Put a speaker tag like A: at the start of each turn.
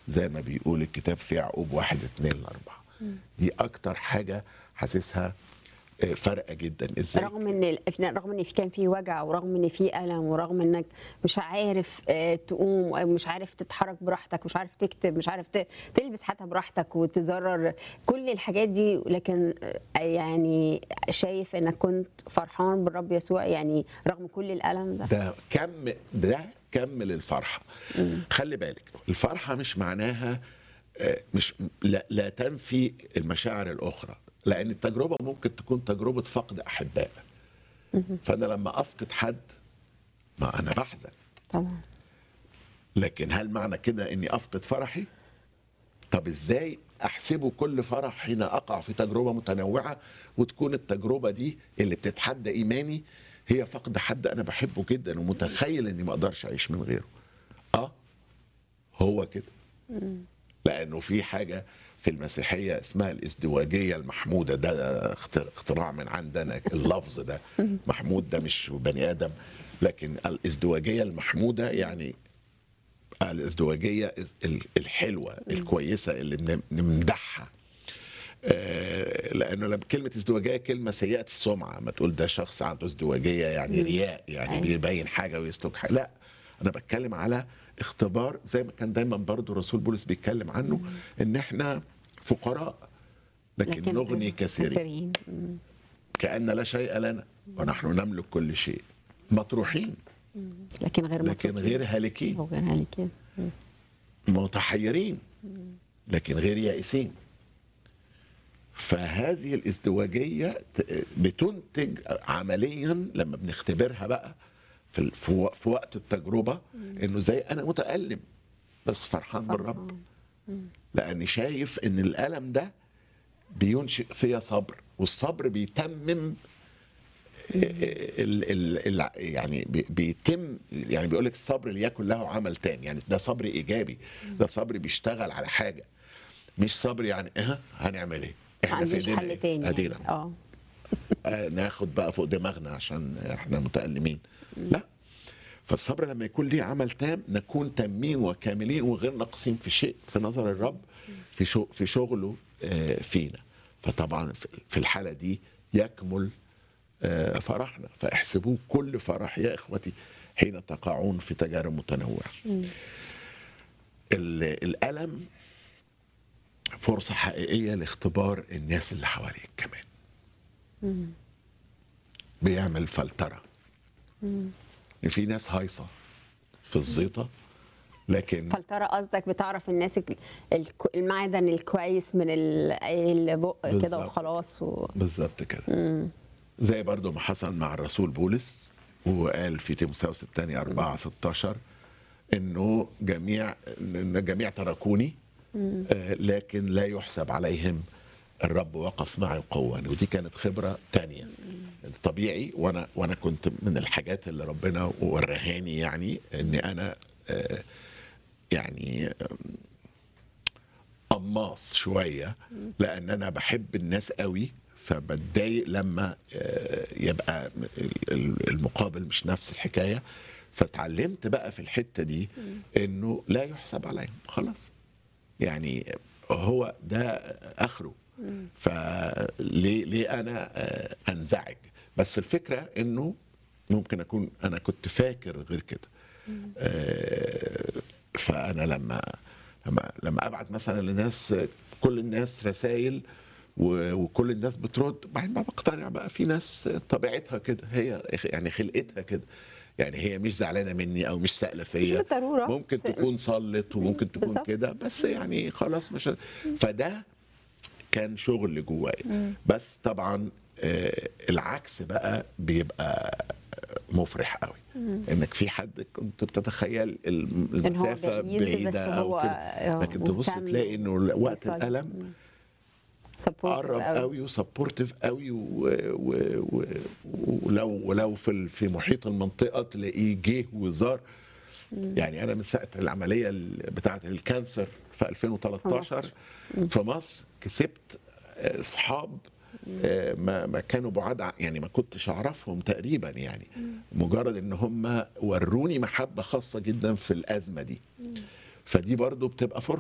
A: زي ما بيقول الكتاب في يعقوب واحد اتنين لاربعه دي اكتر حاجه حاسسها آه، فارقه جدا ازاي
B: رغم ان ال- رغم ان في كان في وجع ورغم ان في الم ورغم انك مش عارف آه، تقوم أو مش عارف تتحرك براحتك مش عارف تكتب مش عارف ت- تلبس حتى براحتك وتزرر كل الحاجات دي لكن آه، يعني شايف انك كنت فرحان بالرب يسوع يعني رغم كل الالم ده
A: ده كم ده كمل الفرحه خلي بالك الفرحه مش معناها آه، مش لا, لا تنفي المشاعر الاخرى لان التجربه ممكن تكون تجربه فقد احباء فانا لما افقد حد ما انا بحزن
B: طبعا
A: لكن هل معنى كده اني افقد فرحي طب ازاي احسبه كل فرح حين اقع في تجربه متنوعه وتكون التجربه دي اللي بتتحدى ايماني هي فقد حد انا بحبه جدا ومتخيل اني ما اقدرش اعيش من غيره اه هو كده لانه في حاجه في المسيحيه اسمها الازدواجيه المحموده ده اخت- اختراع من عندنا اللفظ ده محمود ده مش بني ادم لكن الازدواجيه المحموده يعني الازدواجيه ال- الحلوه الكويسه اللي بن- بنمدحها آه، لانه لما كلمه ازدواجيه كلمه سيئه السمعه ما تقول ده شخص عنده ازدواجيه يعني رياء يعني
B: أيوة.
A: بيبين حاجه ويسلك حاجه لا انا بتكلم على اختبار زي ما كان دايما برضو الرسول بولس بيتكلم عنه ان احنا فقراء لكن, نغني كثيرين
B: كثيرين مم.
A: كان لا شيء لنا ونحن نملك كل شيء مطروحين
B: لكن غير
A: لكن
B: مطلوبين.
A: غير هالكين
B: أو غير هالكين
A: متحيرين لكن غير يائسين فهذه الازدواجيه ت- بتنتج عمليا لما بنختبرها بقى في ال- في و- في وقت التجربه انه زي انا متالم بس فرحان بالرب لاني شايف ان الالم ده بينشئ فيا صبر والصبر بيتمم ال ال ال يعني بي- بيتم يعني بيقول لك الصبر ليكن له عمل تاني يعني ده صبر ايجابي ده صبر بيشتغل على حاجه مش صبر يعني اه هنعمل ايه
B: ما
A: احنا في
B: عنديش
A: ايدينا
B: حل
A: إيه؟
B: تاني يعني.
A: ادينا
B: اه
A: آه ناخد بقى فوق دماغنا عشان احنا متألمين لا فالصبر لما يكون ليه عمل تام نكون تامين وكاملين وغير ناقصين في شيء في نظر الرب في شو في شغله آه، فينا فطبعا في- في الحالة دي يكمل آه، فرحنا فاحسبوه كل فرح يا اخوتي حين تقعون في تجارب متنوعة ال- الألم فرصة حقيقية لاختبار الناس اللي حواليك كمان بيعمل فلترة في ناس هايصة في الزيطة لكن
B: فلترة قصدك بتعرف الناس ال- الك- المعدن الكويس من ال- البق كده
A: بالظبط.
B: وخلاص و...
A: بالظبط كده زي برضو ما حصل مع الرسول بولس وقال في تيموثاوس الثاني 4 16 انه جميع ان جميع تركوني آه، لكن لا يحسب عليهم الرب وقف معي وقواني ودي كانت خبره تانية طبيعي وانا وانا كنت من الحاجات اللي ربنا ورهاني يعني ان انا آه، يعني قماص شويه لان انا بحب الناس قوي فبتضايق لما آه، يبقى ال- ال- المقابل مش نفس الحكايه فتعلمت بقى في الحته دي انه لا يحسب عليهم خلاص يعني هو ده اخره فليه ليه انا آه، انزعج بس الفكره انه ممكن اكون انا كنت فاكر غير كده آه، فانا لما لما لما ابعت مثلا لناس كل الناس رسائل وكل الناس بترد بعدين بقى بقتنع بقى في ناس طبيعتها كده هي يعني خلقتها كده يعني هي مش زعلانه مني او مش سائله فيا
B: مش بالضرورة.
A: ممكن
B: بس-
A: تكون صلت وممكن تكون
B: بالظبط.
A: كده بس يعني خلاص مش فده كان شغل جوايا بس طبعا آه، العكس بقى بيبقى مفرح قوي انك في حد كنت بتتخيل الم-
B: إن هو
A: المسافه
B: بعيد، بس
A: بعيده
B: هو
A: او كده
B: آه،
A: لكن تبص
B: مهتم
A: تلاقي انه وقت
B: بيصلي.
A: الالم
B: supportive
A: قرب
B: قوي.
A: قوي وسبورتيف قوي و- و- و- ولو ولو في ال- في محيط المنطقه تلاقيه جه وزار يعني انا من ساعه العمليه ال- بتاعه الكانسر في 2013 في مصر كسبت آه، اصحاب آه، ما ما كانوا بعاد ع- يعني ما كنتش اعرفهم تقريبا يعني مجرد ان هم وروني محبه خاصه جدا في الازمه دي فدي برضو بتبقى فرصه